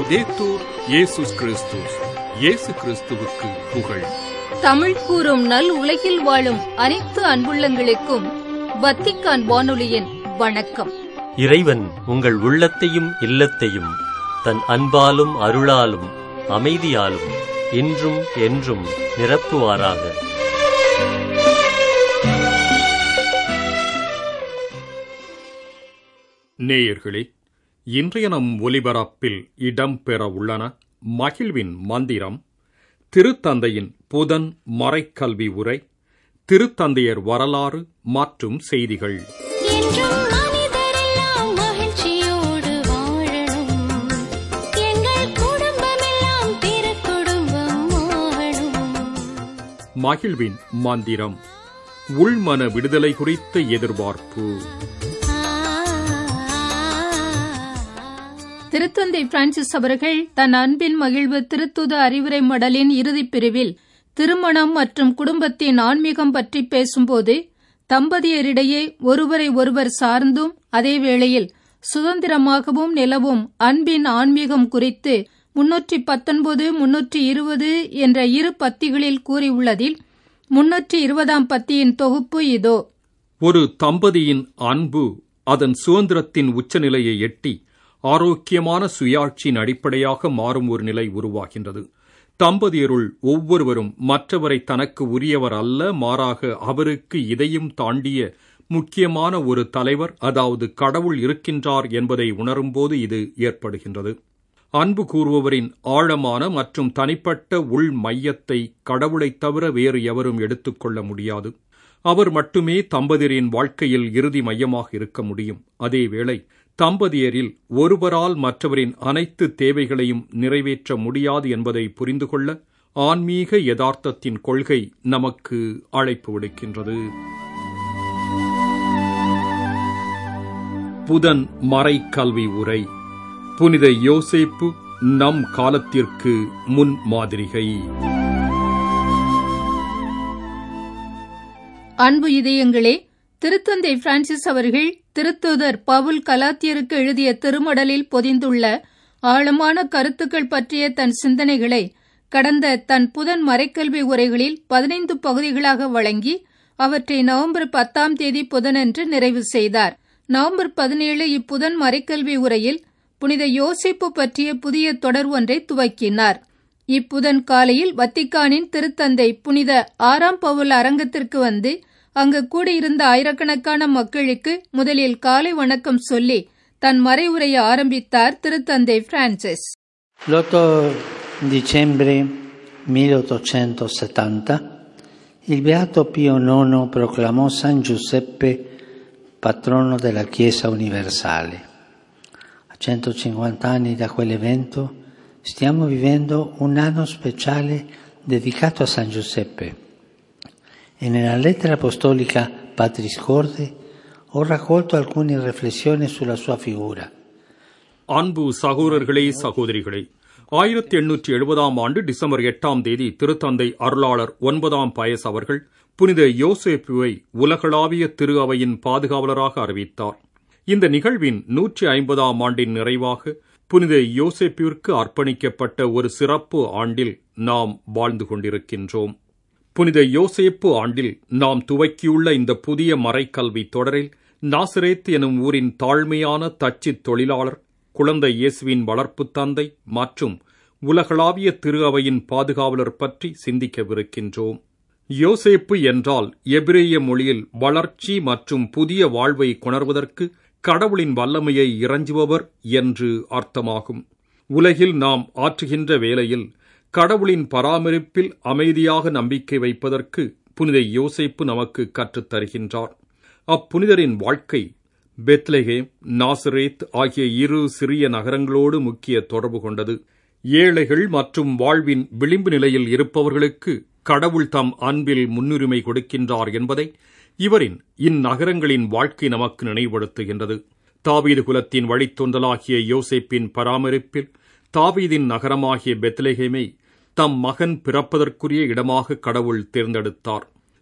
லவ்தேத்தூர் இயேசுஸ் கிறிஸ்துஸ் இயேசு கிறிஸ்துவுக்கு புகழ் தமிழ் கூறும் நல் உலகில் வாழும் அனைத்து அன்புள்ளங்களுக்கும் வத்திக்கான் வானொலியின் வணக்கம் இறைவன் உங்கள் உள்ளத்தையும் இல்லத்தையும் தன் அன்பாலும் அருளாலும் அமைதியாலும் இன்றும் என்றும் நிரப்புவாராக நேயர்களே இன்றைய நம் ஒலிபரப்பில் இடம்பெற உள்ளன மகிழ்வின் மந்திரம் திருத்தந்தையின் புதன் மறைக்கல்வி உரை திருத்தந்தையர் வரலாறு மற்றும் செய்திகள் என்றும் மனிதரெல்லாம் மகிழ்ச்சியோடு வாழணும் எங்கள் குடும்பமெல்லாம் திருக்குடும்பம் ஆகணும் மகிழ்வின் மந்திரம் உள்மன விடுதலை குறித்த எதிர்பார்ப்பு திருத்தந்தை பிரான்சிஸ் அவர்கள் தன் அன்பின் மகிழ்வு திருத்துத அறிவுரை மடலின் இறுதிப் பிரிவில் திருமணம் மற்றும் குடும்பத்தின் ஆன்மீகம் பற்றி பேசும்போது தம்பதியரிடையே ஒருவரை ஒருவர் சார்ந்தும் அதே வேளையில் சுதந்திரமாகவும் நிலவும் அன்பின் ஆன்மீகம் குறித்து முன்னூற்றி பத்தொன்பது முன்னூற்றி இருபது என்ற இரு பத்திகளில் கூறியுள்ளதில் முன்னூற்றி இருபதாம் பத்தியின் தொகுப்பு இதோ ஒரு தம்பதியின் அன்பு அதன் சுதந்திரத்தின் உச்சநிலையை எட்டி ஆரோக்கியமான சுயாட்சியின் அடிப்படையாக மாறும் ஒரு நிலை உருவாகின்றது தம்பதியருள் ஒவ்வொருவரும் மற்றவரை தனக்கு உரியவர் அல்ல மாறாக அவருக்கு இதையும் தாண்டிய முக்கியமான ஒரு தலைவர் அதாவது கடவுள் இருக்கின்றார் என்பதை உணரும்போது இது ஏற்படுகின்றது அன்பு கூறுபவரின் ஆழமான மற்றும் தனிப்பட்ட உள் மையத்தை கடவுளைத் தவிர வேறு எவரும் எடுத்துக்கொள்ள முடியாது அவர் மட்டுமே தம்பதியரின் வாழ்க்கையில் இறுதி மையமாக இருக்க முடியும் அதேவேளை தம்பதியரில் ஒருவரால் மற்றவரின் அனைத்து தேவைகளையும் நிறைவேற்ற முடியாது என்பதை புரிந்து கொள்ள ஆன்மீக யதார்த்தத்தின் கொள்கை நமக்கு அழைப்பு விடுக்கின்றது புதன் மறை கல்வி உரை புனித யோசேப்பு நம் காலத்திற்கு முன் மாதிரிகை அன்பு இதயங்களே திருத்தந்தை பிரான்சிஸ் அவர்கள் திருத்தூதர் பவுல் கலாத்தியருக்கு எழுதிய திருமடலில் பொதிந்துள்ள ஆழமான கருத்துக்கள் பற்றிய தன் சிந்தனைகளை கடந்த தன் புதன் மறைக்கல்வி உரைகளில் பதினைந்து பகுதிகளாக வழங்கி அவற்றை நவம்பர் பத்தாம் தேதி புதனன்று நிறைவு செய்தார் நவம்பர் பதினேழு இப்புதன் மறைக்கல்வி உரையில் புனித யோசிப்பு பற்றிய புதிய தொடர் ஒன்றை துவக்கினார் இப்புதன் காலையில் வத்திக்கானின் திருத்தந்தை புனித ஆறாம் பவுல் அரங்கத்திற்கு வந்து அங்கு கூடியிருந்த ஆயிரக்கணக்கான மக்களுக்கு முதலில் காலை வணக்கம் சொல்லி தன் மறைவுரையை ஆரம்பித்தார் திருத்தந்தை Francis L'8 dicembre 1870 il Beato Pio IX proclamò San Giuseppe patrono della Chiesa universale. A 150 anni da quell'evento stiamo vivendo un anno speciale dedicato a San Giuseppe e nella lettera apostolica Patris Corde ho raccolto alcune riflessioni sulla sua figura. அன்பு சகோதரர்களே சகோதரிகளே ஆயிரத்தி எண்ணூற்றி எழுபதாம் ஆண்டு December எட்டாம் தேதி திருத்தந்தை அருளாளர் ஒன்பதாம் பயஸ் அவர்கள் புனித யோசேப்புவை உலகளாவிய திரு அவையின் பாதுகாவலராக அறிவித்தார் இந்த நிகழ்வின் நூற்றி ஐம்பதாம் ஆண்டின் நிறைவாக புனித யோசேப்பிற்கு அர்ப்பணிக்கப்பட்ட ஒரு சிறப்பு ஆண்டில் நாம் வாழ்ந்து கொண்டிருக்கின்றோம் புனித யோசேப்பு ஆண்டில் நாம் துவக்கியுள்ள இந்த புதிய மறைக்கல்வி தொடரில் நாசரேத் எனும் ஊரின் தாழ்மையான தச்சு தொழிலாளர் குழந்தை இயேசுவின் வளர்ப்பு தந்தை மற்றும் உலகளாவிய திரு அவையின் பாதுகாவலர் பற்றி சிந்திக்கவிருக்கின்றோம் யோசேப்பு என்றால் எபிரேய மொழியில் வளர்ச்சி மற்றும் புதிய வாழ்வை கொணர்வதற்கு கடவுளின் வல்லமையை இறஞ்சுபவர் என்று அர்த்தமாகும் உலகில் நாம் ஆற்றுகின்ற வேளையில் கடவுளின் பராமரிப்பில் அமைதியாக நம்பிக்கை வைப்பதற்கு புனித யோசேப்பு நமக்கு கற்றுத் தருகின்றார் அப்புனிதரின் வாழ்க்கை பெத்லெகேம் நாசரேத் ஆகிய இரு சிறிய நகரங்களோடு முக்கிய தொடர்பு கொண்டது ஏழைகள் மற்றும் வாழ்வின் விளிம்பு நிலையில் இருப்பவர்களுக்கு கடவுள் தம் அன்பில் முன்னுரிமை கொடுக்கின்றார் என்பதை இவரின் இந்நகரங்களின் வாழ்க்கை நமக்கு நினைவுபடுத்துகின்றது தாவீது குலத்தின் வழித்தொன்றலாகிய யோசேப்பின் பராமரிப்பில் தாவீதின் நகரமாகிய பெத்லெகேமை தம் மகன் பிறப்பதற்குரிய இடமாக கடவுள் தேர்ந்தெடுத்தார்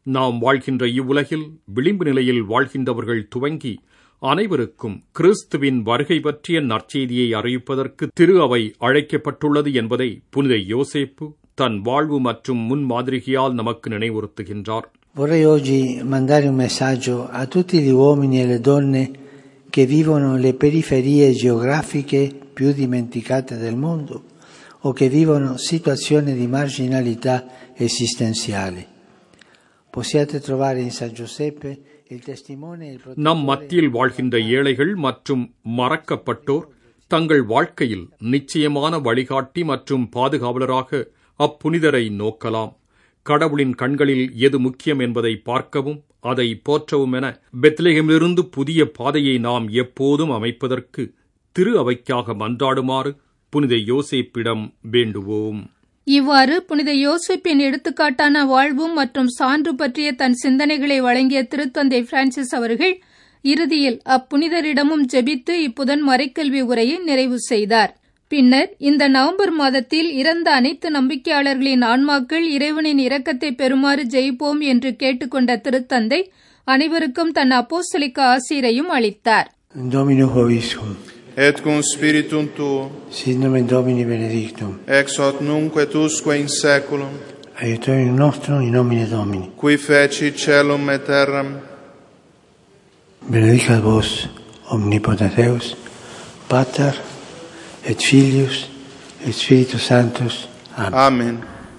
நாம் வாழ்கின்ற இவ்வுலகில் விளிம்பு நிலையில் வாழ்கின்றவர்கள் துவங்கி அனைவருக்கும் கிறிஸ்துவின் வருகை பற்றிய நற்செய்தியை அறிவிப்பதற்கு திரு அவை அழைக்கப்பட்டுள்ளது என்பதை புனித யோசேப்பு தன் வாழ்வு மற்றும் முன்மாதிரிகையால் நமக்கு நினைவுறுத்துகின்றார் Vorrei oggi mandare un messaggio a tutti gli uomini e le donne che vivono le periferie geografiche più dimenticate del mondo o che vivono situazioni di marginalità esistenziali. Possiate trovare in San Giuseppe il testimone e il நம் protettore மத்தியில் வாழ்கின்ற ஏழைகள் மற்றும் மறக்கப்பட்டோர் தங்கள் வாழ்க்கையில் நிச்சயமான வழிகாட்டி மற்றும் பாதுகாவலராக அப்புனிதரை நோக்கலாம் கடவுளின் கண்களில் எது முக்கியம் என்பதை பார்க்கவும் அதை போற்றவும் என பெத்லகேமிலிருந்து புதிய பாதையை நாம் எப்போதும் அமைப்பதற்கு திரு அவைக்காக மன்றாடுமாறு புனித யோசேப்பிடம் வேண்டுவோம் இவ்வாறு புனித யோசிப்பின் எடுத்துக்காட்டான வாழ்வும் மற்றும் சான்று பற்றிய தன் சிந்தனைகளை வழங்கிய திருத்தந்தை பிரான்சிஸ் அவர்கள் இறுதியில் அப்புனிதரிடமும் ஜெபித்து இப்புதன் மறைக்கல்வி உரையை நிறைவு செய்தார் பின்னர் இந்த நவம்பர் மாதத்தில் இறந்த அனைத்து நம்பிக்கையாளர்களின் ஆன்மாக்கள் இறைவனின் இரக்கத்தை பெறுமாறு ஜெயிப்போம் என்று கேட்டுக்கொண்ட திருத்தந்தை அனைவருக்கும் தன் அப்போஸ்தலிக்க ஆசிரையும் அளித்தார் In Domino Hoviscum, et cum spiritum tuo, sit nomen Domini benedictum, ex hoc nunc et usque in saeculum, aiutorium nostrum in nomine Domini. qui feci celum et terram, Benedicat vos, omnipotens Deus, Pater, et Filius, et Spiritus Sanctus. Amen. Amen.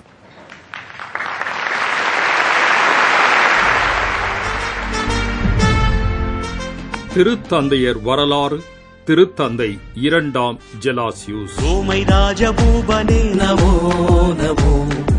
திருத்தந்தையர் வரலாறு திருத்தந்தை இரண்டாம் ஜெலாசியூஸ் ரோமை ராஜபூபனே நமோ நமோ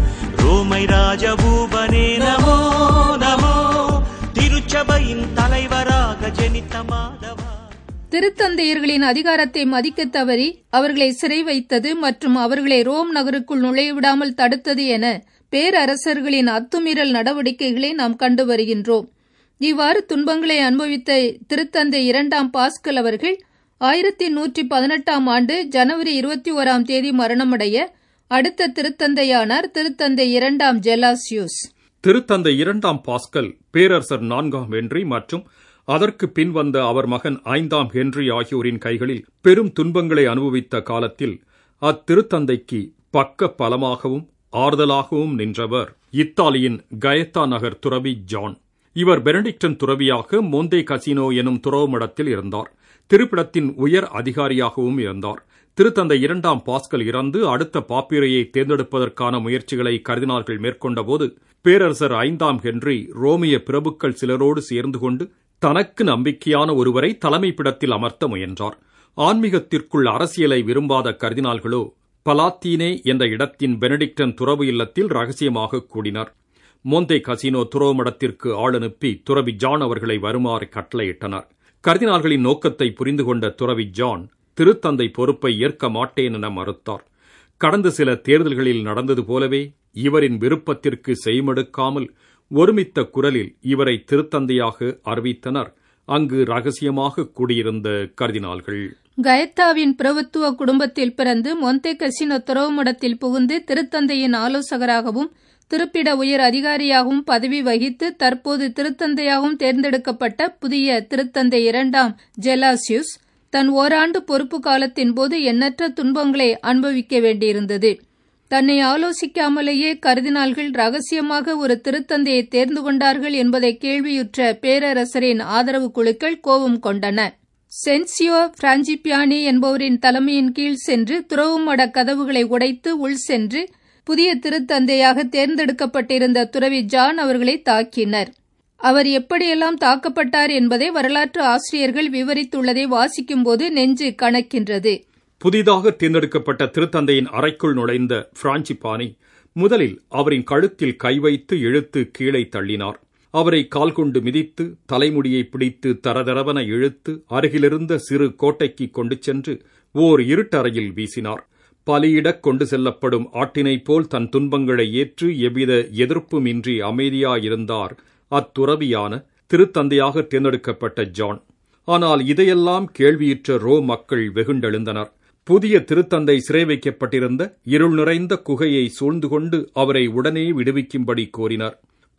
ரோமை ராஜபூபனே நமோ நமோ திருச்சபையின் தலைவராக ஜெனித்த மாதவா திருத்தந்தையர்களின் அதிகாரத்தை மதிக்கத் தவறி அவர்களை சிறை வைத்தது மற்றும் அவர்களை ரோம் நகருக்குள் நுழைய விடாமல் தடுத்தது என பேரரசர்களின் அத்துமீறல் நடவடிக்கைகளை நாம் கண்டு வருகின்றோம் இவ்வாறு துன்பங்களை அனுபவித்த திருத்தந்தை இரண்டாம் பாஸ்கல் அவர்கள் ஆயிரத்தி நூற்றி பதினெட்டாம் ஆண்டு ஜனவரி இருபத்தி ஓராம் தேதி மரணமடைய அடுத்த திருத்தந்தையானார் திருத்தந்தை இரண்டாம் ஜெலாசியூஸ் திருத்தந்தை இரண்டாம் பாஸ்கல் பேரரசர் நான்காம் ஹென்றி மற்றும் அதற்கு பின் வந்த அவர் மகன் ஐந்தாம் ஹென்றி ஆகியோரின் கைகளில் பெரும் துன்பங்களை அனுபவித்த காலத்தில் அத்திருத்தந்தைக்கு பக்க பலமாகவும் ஆறுதலாகவும் நின்றவர் இத்தாலியின் கயத்தா நகர் துறவி ஜான் இவர் பெனடிக்டன் துறவியாக மோந்தே கசினோ எனும் துறவு மடத்தில் இருந்தார் திருப்பிடத்தின் உயர் அதிகாரியாகவும் இருந்தார் திருத்தந்தை இரண்டாம் பாஸ்கல் இறந்து அடுத்த பாப்பிரையை தேர்ந்தெடுப்பதற்கான முயற்சிகளை கருதினார்கள் மேற்கொண்டபோது பேரரசர் ஐந்தாம் ஹென்றி ரோமிய பிரபுக்கள் சிலரோடு சேர்ந்து கொண்டு தனக்கு நம்பிக்கையான ஒருவரை தலைமைப்பிடத்தில் அமர்த்த முயன்றார் ஆன்மீகத்திற்குள் அரசியலை விரும்பாத கர்தினால்களோ பலாத்தீனே என்ற இடத்தின் பெனடிக்டன் துறவு இல்லத்தில் ரகசியமாக கூடினர் மோந்தே கசினோ துறவு மடத்திற்கு ஆள் அனுப்பி துறவி ஜான் அவர்களை வருமாறு கட்டளையிட்டனர் கர்தினால்களின் நோக்கத்தை புரிந்து கொண்ட துறவி ஜான் திருத்தந்தை பொறுப்பை ஏற்க மாட்டேன் என மறுத்தார் கடந்த சில தேர்தல்களில் நடந்தது போலவே இவரின் விருப்பத்திற்கு செய்மடுக்காமல் ஒருமித்த குரலில் இவரை திருத்தந்தையாக அறிவித்தனர் அங்கு ரகசியமாக கூடியிருந்த கர்தினால்கள் கயத்தாவின் பிரபுத்துவ குடும்பத்தில் பிறந்து மொந்தே கசினோ துறவு மடத்தில் புகுந்து திருத்தந்தையின் ஆலோசகராகவும் திருப்பிட உயர் அதிகாரியாகவும் பதவி வகித்து தற்போது திருத்தந்தையாகவும் தேர்ந்தெடுக்கப்பட்ட புதிய திருத்தந்தை இரண்டாம் ஜெலாசியுஸ் தன் ஓராண்டு பொறுப்பு காலத்தின் போது எண்ணற்ற துன்பங்களை அனுபவிக்க வேண்டியிருந்தது தன்னை ஆலோசிக்காமலேயே கருதினால்கள் ரகசியமாக ஒரு திருத்தந்தையை தேர்ந்து கொண்டார்கள் என்பதை கேள்வியுற்ற பேரரசரின் ஆதரவு குழுக்கள் கோபம் கொண்டன சென்சியோ பிரான்சிபியானி என்பவரின் தலைமையின் கீழ் சென்று துறவுமட கதவுகளை உடைத்து உள் சென்று புதிய திருத்தந்தையாக தேர்ந்தெடுக்கப்பட்டிருந்த துறவி ஜான் அவர்களை தாக்கினர் அவர் எப்படியெல்லாம் தாக்கப்பட்டார் என்பதை வரலாற்று ஆசிரியர்கள் விவரித்துள்ளதை வாசிக்கும்போது நெஞ்சு கணக்கின்றது புதிதாக தேர்ந்தெடுக்கப்பட்ட திருத்தந்தையின் அறைக்குள் நுழைந்த பிரான்சிபானி முதலில் அவரின் கழுத்தில் கை வைத்து இழுத்து கீழே தள்ளினார் அவரை கால் கொண்டு மிதித்து தலைமுடியை பிடித்து தரதரவன இழுத்து அருகிலிருந்த சிறு கோட்டைக்கு கொண்டு சென்று ஓர் இருட்டறையில் வீசினார் பலியிடக் கொண்டு செல்லப்படும் ஆட்டினைப் போல் தன் துன்பங்களை ஏற்று எவ்வித எதிர்ப்புமின்றி அமைதியாயிருந்தார் அத்துறவியான திருத்தந்தையாக தேர்ந்தெடுக்கப்பட்ட ஜான் ஆனால் இதையெல்லாம் கேள்வியுற்ற ரோ மக்கள் வெகுண்டெழுந்தனர் புதிய திருத்தந்தை சிறை வைக்கப்பட்டிருந்த இருள் நிறைந்த குகையை சூழ்ந்து கொண்டு அவரை உடனே விடுவிக்கும்படி கோரினர்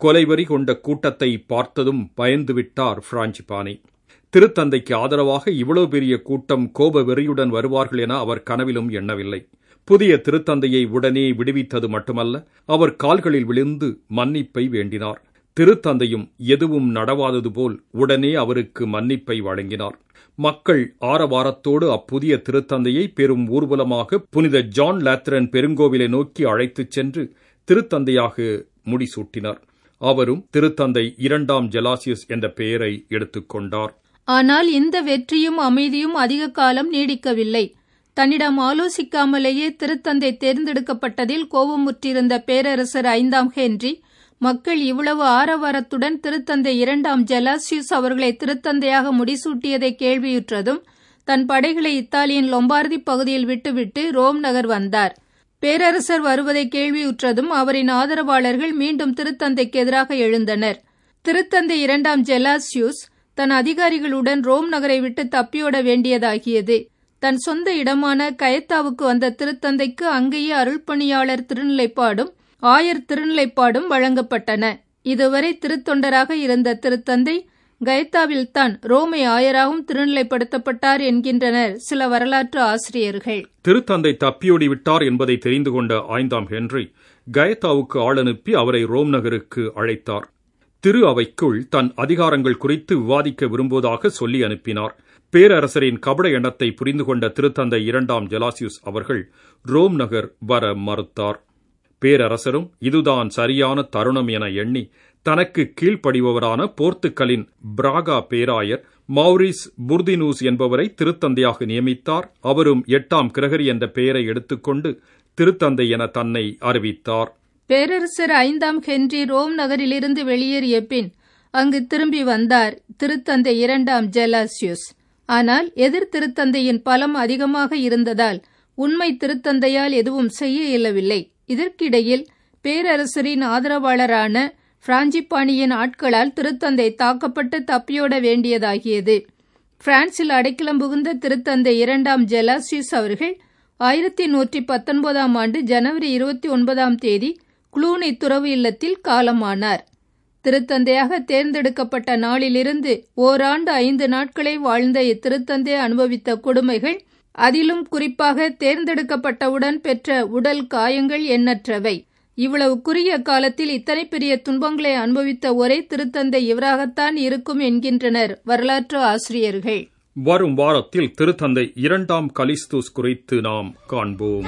கொலைவரி கொண்ட கூட்டத்தை பார்த்ததும் பயந்துவிட்டார் பிரான்சிபானி திருத்தந்தைக்கு ஆதரவாக இவ்வளவு பெரிய கூட்டம் கோப வெறியுடன் வருவார்கள் என அவர் கனவிலும் எண்ணவில்லை புதிய திருத்தந்தையை உடனே விடுவித்தது மட்டுமல்ல அவர் கால்களில் விழுந்து மன்னிப்பை வேண்டினார் திருத்தந்தையும் எதுவும் நடவாதது போல் உடனே அவருக்கு மன்னிப்பை வழங்கினார் மக்கள் ஆரவாரத்தோடு அப்புதிய திருத்தந்தையை பெரும் ஊர்வலமாக புனித ஜான் லாத்ரன் பெருங்கோவிலை நோக்கி அழைத்துச் சென்று திருத்தந்தையாக முடிசூட்டினார் அவரும் திருத்தந்தை இரண்டாம் ஜெலாசியஸ் என்ற பெயரை எடுத்துக்கொண்டார் ஆனால் இந்த வெற்றியும் அமைதியும் அதிக காலம் நீடிக்கவில்லை தன்னிடம் ஆலோசிக்காமலேயே திருத்தந்தை தேர்ந்தெடுக்கப்பட்டதில் கோபமுற்றிருந்த பேரரசர் ஐந்தாம் ஹென்றி மக்கள் இவ்வளவு ஆரவாரத்துடன் திருத்தந்தை இரண்டாம் ஜெலாசியஸ் அவர்களை திருத்தந்தையாக முடிசூட்டியதை கேள்வியுற்றதும் தன் படைகளை இத்தாலியின் லொம்பார்தி பகுதியில் விட்டுவிட்டு ரோம் நகர் வந்தார் பேரரசர் வருவதை கேள்வியுற்றதும் அவரின் ஆதரவாளர்கள் மீண்டும் திருத்தந்தைக்கு எதிராக எழுந்தனர் திருத்தந்தை இரண்டாம் ஜெலாசியூஸ் தன் அதிகாரிகளுடன் ரோம் நகரை விட்டு தப்பியோட வேண்டியதாகியது தன் சொந்த இடமான கயத்தாவுக்கு வந்த திருத்தந்தைக்கு அங்கேயே அருள்பணியாளர் திருநிலைப்பாடும் ஆயர் திருநிலைப்பாடும் வழங்கப்பட்டன இதுவரை திருத்தொண்டராக இருந்த திருத்தந்தை கயத்தாவில் தான் ரோமை ஆயராகவும் திருநிலைப்படுத்தப்பட்டார் என்கின்றனர் சில வரலாற்று ஆசிரியர்கள் திருத்தந்தை தப்பியோடி விட்டார் என்பதை தெரிந்து கொண்ட ஐந்தாம் ஹென்றி கயத்தாவுக்கு ஆள் அனுப்பி அவரை ரோம் நகருக்கு அழைத்தார் திரு அவைக்குள் தன் அதிகாரங்கள் குறித்து விவாதிக்க விரும்புவதாக சொல்லி அனுப்பினார் பேரரசரின் கபட எண்ணத்தை புரிந்து கொண்ட திருத்தந்தை இரண்டாம் ஜெலாசியுஸ் அவர்கள் ரோம் நகர் வர மறுத்தார் பேரரசரும் இதுதான் சரியான தருணம் என எண்ணி தனக்கு கீழ்ப்படிபவரான போர்த்துக்கலின் பிராகா பேராயர் மௌரிஸ் புர்தினூஸ் என்பவரை திருத்தந்தையாக நியமித்தார் அவரும் எட்டாம் கிரகரி என்ற பெயரை எடுத்துக்கொண்டு திருத்தந்தை என தன்னை அறிவித்தார் பேரரசர் ஐந்தாம் ஹென்றி ரோம் நகரிலிருந்து வெளியேறிய பின் அங்கு திரும்பி வந்தார் திருத்தந்தை இரண்டாம் ஜெலாசியஸ் ஆனால் எதிர் திருத்தந்தையின் பலம் அதிகமாக இருந்ததால் உண்மை திருத்தந்தையால் எதுவும் செய்ய இயலவில்லை இதற்கிடையில் பேரரசரின் ஆதரவாளரான பிராஞ்சிப்பாணியின் ஆட்களால் திருத்தந்தை தாக்கப்பட்டு தப்பியோட வேண்டியதாகியது பிரான்சில் அடைக்கலம் புகுந்த திருத்தந்தை இரண்டாம் ஜெலாசியஸ் அவர்கள் ஆயிரத்தி நூற்றி பத்தொன்பதாம் ஆண்டு ஜனவரி இருபத்தி ஒன்பதாம் தேதி குளூனி துறவு இல்லத்தில் காலமானார் திருத்தந்தையாக தேர்ந்தெடுக்கப்பட்ட நாளிலிருந்து ஓராண்டு ஐந்து நாட்களை வாழ்ந்த இத்திருத்தந்தை அனுபவித்த கொடுமைகள் அதிலும் குறிப்பாக தேர்ந்தெடுக்கப்பட்டவுடன் பெற்ற உடல் காயங்கள் எண்ணற்றவை இவ்வளவு குறுகிய காலத்தில் இத்தனை பெரிய துன்பங்களை அனுபவித்த ஒரே திருத்தந்தை இவராகத்தான் இருக்கும் என்கின்றனர் வரலாற்று ஆசிரியர்கள் வரும் வாரத்தில் திருத்தந்தை இரண்டாம் கலிஸ்துஸ் குறித்து நாம் காண்போம்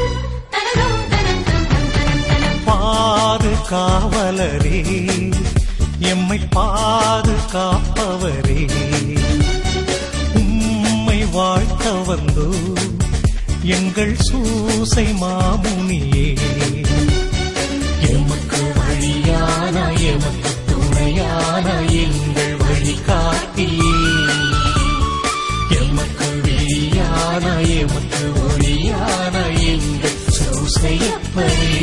பாதுகாவலரே எம்மை பாதுகாப்பவரே உம்மை வாழ்த்த வந்தோ எங்கள் சூசை மாமுனியே எமக்கு வழியான எமக்கு துணையான எங்கள் வழிகாட்டியே எமக்கு வெளியான எமக்கு ஒளியான எங்கள் சூசையப்பரே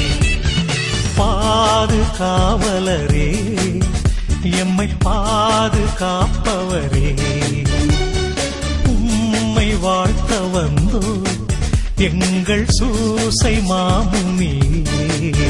பாதுகாவலரே எம்மை பாதுகாப்பவரே உம்மை வாழ்த்த வந்தோ எங்கள் சூசை மாமுனியே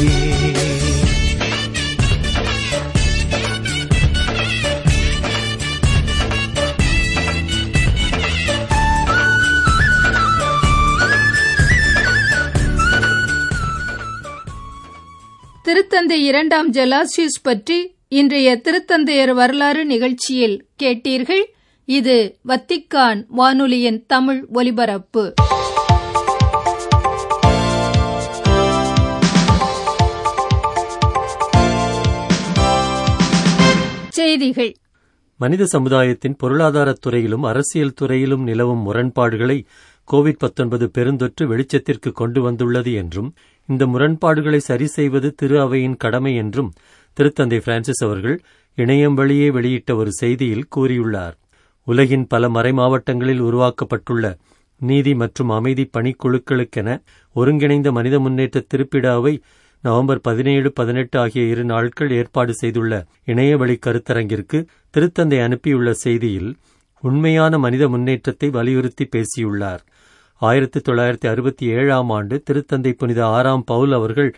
திருத்தந்தை இரண்டாம் ஜெலாசியஸ் பற்றி இன்றைய திருத்தந்தையர் வரலாறு நிகழ்ச்சியில் கேட்டீர்கள் இது வத்திக்கான் வானொலியின் தமிழ் ஒலிபரப்பு செய்திகள் மனித சமுதாயத்தின் பொருளாதாரத் துறையிலும் அரசியல் துறையிலும் நிலவும் முரண்பாடுகளை கோவிட் 19 பெருந்தொற்று வெளிச்சத்திற்கு கொண்டு வந்துள்ளது என்றும் இந்த முரண்பாடுகளை சரி செய்வது திரு அவையின் கடமை என்றும் திருத்தந்தை பிரான்சிஸ் அவர்கள் இணையம் வழியே வெளியிட்ட ஒரு செய்தியில் கூறியுள்ளார் உலகின் பல மறைமாவட்டங்களில் உருவாக்கப்பட்டுள்ள நீதி மற்றும் அமைதி பணிக்குழுக்களுக்கென ஒருங்கிணைந்த மனித முன்னேற்ற திருப்பிட அவை நவம்பர் பதினேழு பதினெட்டு ஆகிய இரு நாட்கள் ஏற்பாடு செய்துள்ள இணையவழி கருத்தரங்கிற்கு திருத்தந்தை அனுப்பியுள்ள செய்தியில் உண்மையான மனித முன்னேற்றத்தை வலியுறுத்தி பேசியுள்ளார் ஆயிரத்தி தொள்ளாயிரத்தி அறுபத்தி ஏழாம் ஆண்டு திருத்தந்தை புனித ஆறாம் பவுல் அவர்கள்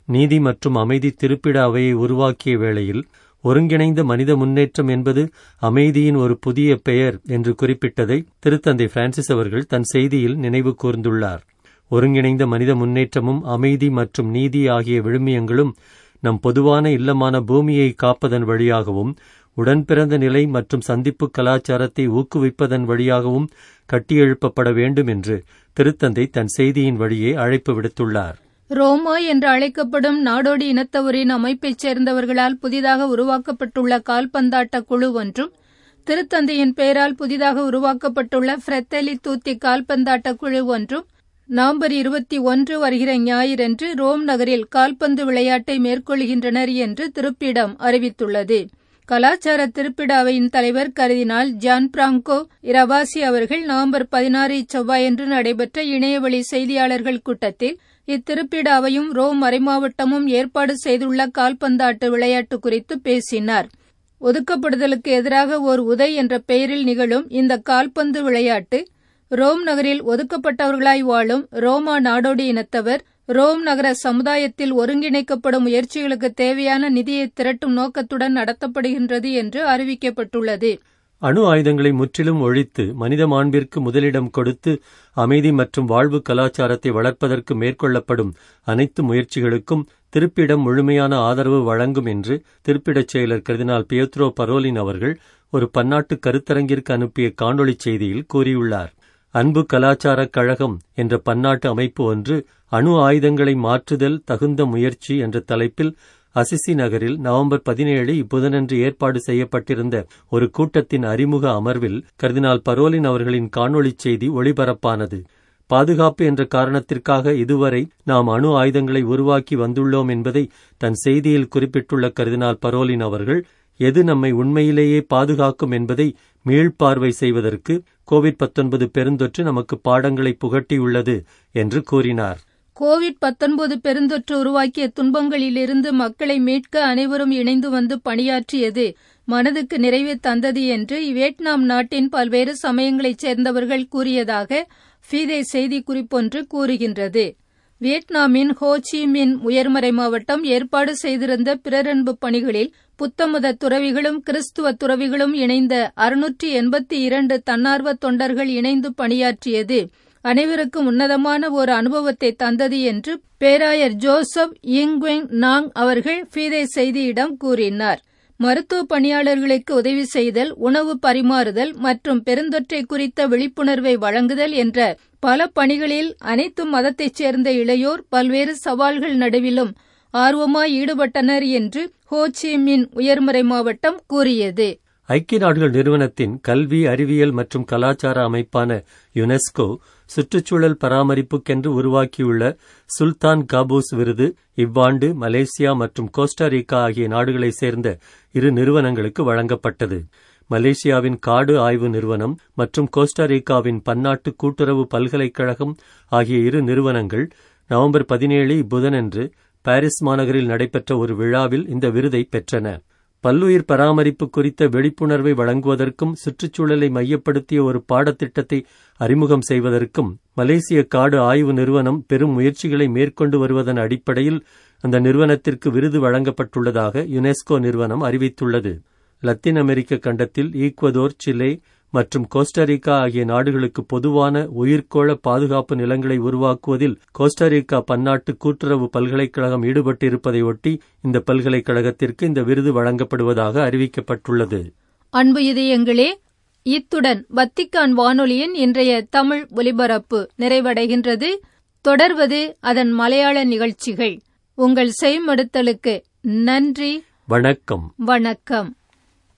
நீதி மற்றும் அமைதி திருப்பிட அவையை உருவாக்கிய வேளையில் ஒருங்கிணைந்த மனித முன்னேற்றம் என்பது அமைதியின் ஒரு புதிய பெயர் என்று குறிப்பிட்டதை திருத்தந்தை பிரான்சிஸ் அவர்கள் தன் செய்தியில் நினைவு கூர்ந்துள்ளார் ஒருங்கிணைந்த மனித முன்னேற்றமும் அமைதி மற்றும் நீதி ஆகிய விழுமியங்களும் நம் பொதுவான இல்லமான பூமியை காப்பதன் வழியாகவும் உடன்பிறந்த நிலை மற்றும் சந்திப்பு கலாச்சாரத்தை ஊக்குவிப்பதன் வழியாகவும் கட்டியெழுப்பப்பட வேண்டும் என்று திருத்தந்தை தன் செய்தியின் வழியே அழைப்பு விடுத்துள்ளார் ரோமா என்று அழைக்கப்படும் நாடோடி இனத்தவரின் அமைப்பைச் சேர்ந்தவர்களால் புதிதாக உருவாக்கப்பட்டுள்ள கால்பந்தாட்ட குழு ஒன்றும் திருத்தந்தையின் பெயரால் புதிதாக உருவாக்கப்பட்டுள்ள ஃப்ரெத்தலி தூத்தி கால்பந்தாட்ட குழு ஒன்றும் நவம்பர் இருபத்தி ஒன்று வருகிற ஞாயிறன்று ரோம் நகரில் கால்பந்து விளையாட்டை மேற்கொள்கின்றனர் என்று திருப்பிடம் அறிவித்துள்ளது கலாச்சார திருப்பிட அவையின் தலைவர் கருதினால் ஜான் பிராங்கோ இரவாசி அவர்கள் நவம்பர் பதினாறு செவ்வாயன்று நடைபெற்ற இணையவழி செய்தியாளர்கள் கூட்டத்தில் இத்திருப்பிட அவையும் ரோம் மறைமாவட்டமும் ஏற்பாடு செய்துள்ள கால்பந்தாட்ட விளையாட்டு குறித்து பேசினார் ஒதுக்கப்படுதலுக்கு எதிராக ஓர் உதை என்ற பெயரில் நிகழும் இந்த கால்பந்து விளையாட்டு ரோம் நகரில் ஒதுக்கப்பட்டவர்களாய் வாழும் ரோமா நாடோடி இனத்தவர் ரோம் நகர சமுதாயத்தில் ஒருங்கிணைக்கப்படும் முயற்சிகளுக்கு தேவையான நிதியை திரட்டும் நோக்கத்துடன் நடத்தப்படுகின்றது என்று அறிவிக்கப்பட்டுள்ளது அணு ஆயுதங்களை முற்றிலும் ஒழித்து மனித மாண்பிற்கு முதலிடம் கொடுத்து அமைதி மற்றும் வாழ்வு கலாச்சாரத்தை வளர்ப்பதற்கு மேற்கொள்ளப்படும் அனைத்து முயற்சிகளுக்கும் திருப்பிடம் முழுமையான ஆதரவு வழங்கும் என்று திருப்பிடச் செயலர் கர்தினால் பியத்ரோ பரோலின் அவர்கள் ஒரு பன்னாட்டு கருத்தரங்கிற்கு அனுப்பிய காணொளி செய்தியில் கூறியுள்ளார் அன்பு கலாச்சாரக் கழகம் என்ற பன்னாட்டு அமைப்பு ஒன்று அணு ஆயுதங்களை மாற்றுதல் தகுந்த முயற்சி என்ற தலைப்பில் அசிசி நகரில் நவம்பர் பதினேழு இப்புதனன்று ஏற்பாடு செய்யப்பட்டிருந்த ஒரு கூட்டத்தின் அறிமுக அமர்வில் கர்தினால் பரோலின் அவர்களின் காணொளி செய்தி ஒளிபரப்பானது பாதுகாப்பு என்ற காரணத்திற்காக இதுவரை நாம் அணு ஆயுதங்களை உருவாக்கி வந்துள்ளோம் என்பதை தன் செய்தியில் குறிப்பிட்டுள்ள கர்தினால் பரோலின் அவர்கள் எது நம்மை உண்மையிலேயே பாதுகாக்கும் என்பதை மீள்பார்வை செய்வதற்கு கோவிட் பத்தொன்பது பெருந்தொற்று நமக்கு பாடங்களை புகட்டியுள்ளது என்று கூறினார் கோவிட் பத்தொன்பது பெருந்தொற்று உருவாக்கிய துன்பங்களிலிருந்து மக்களை மீட்க அனைவரும் இணைந்து வந்து பணியாற்றியது மனதுக்கு நிறைவு தந்தது என்று வியட்நாம் நாட்டின் பல்வேறு சமயங்களைச் சேர்ந்தவர்கள் கூறியதாக ஃபீதே செய்திக்குறிப்பொன்று கூறுகின்றது வியட்நாமின் ஹோச்சி மின் உயர்மறை மாவட்டம் ஏற்பாடு செய்திருந்த பிறரன்பு பணிகளில் புத்தமத துறவிகளும் கிறிஸ்துவ துறவிகளும் இணைந்த அறுநூற்றி எண்பத்தி இரண்டு தன்னார்வ தொண்டர்கள் இணைந்து பணியாற்றியது அனைவருக்கும் உன்னதமான ஒரு அனுபவத்தை தந்தது என்று பேராயர் ஜோசப் இங்வெங் நாங் அவர்கள் ஃபீதே செய்தியிடம் கூறினார் மருத்துவ பணியாளர்களுக்கு உதவி செய்தல் உணவு பரிமாறுதல் மற்றும் பெருந்தொற்றை குறித்த விழிப்புணர்வை வழங்குதல் என்ற பல பணிகளில் அனைத்து மதத்தைச் சேர்ந்த இளையோர் பல்வேறு சவால்கள் நடுவிலும் ஆர்வமாய் ஈடுபட்டனர் என்று ஹோச்சி மின் உயர்மறை மாவட்டம் கூறியது ஐக்கிய நாடுகள் நிறுவனத்தின் கல்வி அறிவியல் மற்றும் கலாச்சார அமைப்பான யுனெஸ்கோ சுற்றுச்சூழல் பராமரிப்புக்கென்று உருவாக்கியுள்ள சுல்தான் காபூஸ் விருது இவ்வாண்டு மலேசியா மற்றும் கோஸ்டாரிக்கா ஆகிய நாடுகளைச் சேர்ந்த இரு நிறுவனங்களுக்கு வழங்கப்பட்டது மலேசியாவின் காடு ஆய்வு நிறுவனம் மற்றும் கோஸ்டாரிக்காவின் பன்னாட்டு கூட்டுறவு பல்கலைக்கழகம் ஆகிய இரு நிறுவனங்கள் நவம்பர் பதினேழு இப்புதனன்று பாரிஸ் மாநகரில் நடைபெற்ற ஒரு விழாவில் இந்த விருதை பெற்றன பல்லுயிர் பராமரிப்பு குறித்த விழிப்புணர்வை வழங்குவதற்கும் சுற்றுச்சூழலை மையப்படுத்திய ஒரு பாடத்திட்டத்தை அறிமுகம் செய்வதற்கும் மலேசிய காடு ஆய்வு நிறுவனம் பெரும் முயற்சிகளை மேற்கொண்டு வருவதன் அடிப்படையில் அந்த நிறுவனத்திற்கு விருது வழங்கப்பட்டுள்ளதாக யுனெஸ்கோ நிறுவனம் அறிவித்துள்ளது லத்தீன் அமெரிக்க கண்டத்தில் ஈக்வதோர் சிலே மற்றும் கோஸ்டாரிக்கா ஆகிய நாடுகளுக்கு பொதுவான உயிர்கோள பாதுகாப்பு நிலங்களை உருவாக்குவதில் கோஸ்டாரிக்கா பன்னாட்டு கூட்டுறவு பல்கலைக்கழகம் ஈடுபட்டிருப்பதை ஒட்டி இந்த பல்கலைக்கழகத்திற்கு இந்த விருது வழங்கப்படுவதாக அறிவிக்கப்பட்டுள்ளது அன்பு இதயங்களே இத்துடன் வத்திக்கான் வானொலியின் இன்றைய தமிழ் ஒலிபரப்பு நிறைவடைகின்றது தொடர்வது அதன் மலையாள நிகழ்ச்சிகள் உங்கள் செய்மடுத்தலுக்கு நன்றி வணக்கம் வணக்கம்